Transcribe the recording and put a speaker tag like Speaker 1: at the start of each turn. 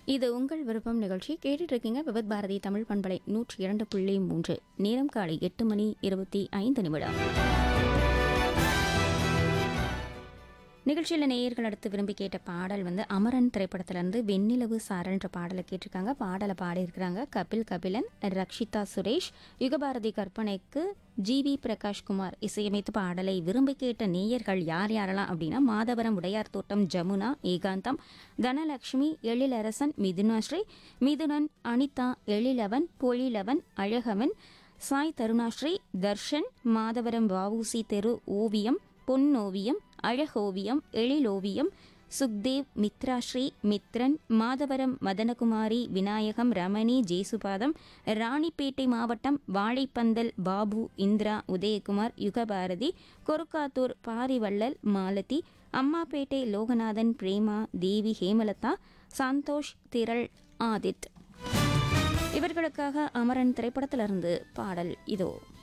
Speaker 1: இது உங்கள் விருப்பம் நிகழ்ச்சி கேட்டுட்டு இருக்கீங்க விபத் பாரதி தமிழ் பண்பலை நூற்றி இரண்டு புள்ளி மூன்று நேரம் காலை எட்டு மணி இருபத்தி ஐந்து நிமிடம் நிகழ்ச்சியில் நேயர்கள் அடுத்து விரும்பி கேட்ட பாடல் வந்து அமரன் திரைப்படத்திலிருந்து வெண்ணிலவு சாரல்ன்ற பாடலை கேட்டிருக்காங்க பாடலை பாடியிருக்கிறாங்க கபில் கபிலன் ரக்ஷிதா சுரேஷ் யுகபாரதி கற்பனைக்கு ஜி வி பிரகாஷ்குமார் இசையமைத்த பாடலை விரும்பி கேட்ட நேயர்கள் யார் யாரெல்லாம் அப்படின்னா மாதவரம் உடையார் தோட்டம் ஜமுனா ஏகாந்தம் தனலட்சுமி எழிலரசன் மிதுனாஸ்ரீ மிதுனன் அனிதா எழிலவன் பொழிலவன் அழகவன் சாய் தருணாஸ்ரீ தர்ஷன் மாதவரம் வவுசி தெரு ஓவியம் பொன்னோவியம் அழகோவியம் எழிலோவியம் சுக்தேவ் மித்ராஸ்ரீ மித்ரன் மாதவரம் மதனகுமாரி விநாயகம் ரமணி ஜேசுபாதம் ராணிப்பேட்டை மாவட்டம் வாழைப்பந்தல் பாபு இந்திரா உதயகுமார் யுகபாரதி கொருக்காத்தூர் பாரிவள்ளல் மாலதி அம்மாப்பேட்டை லோகநாதன் பிரேமா தேவி ஹேமலதா சந்தோஷ் திரள் ஆதித் இவர்களுக்காக அமரன் திரைப்படத்திலிருந்து பாடல் இதோ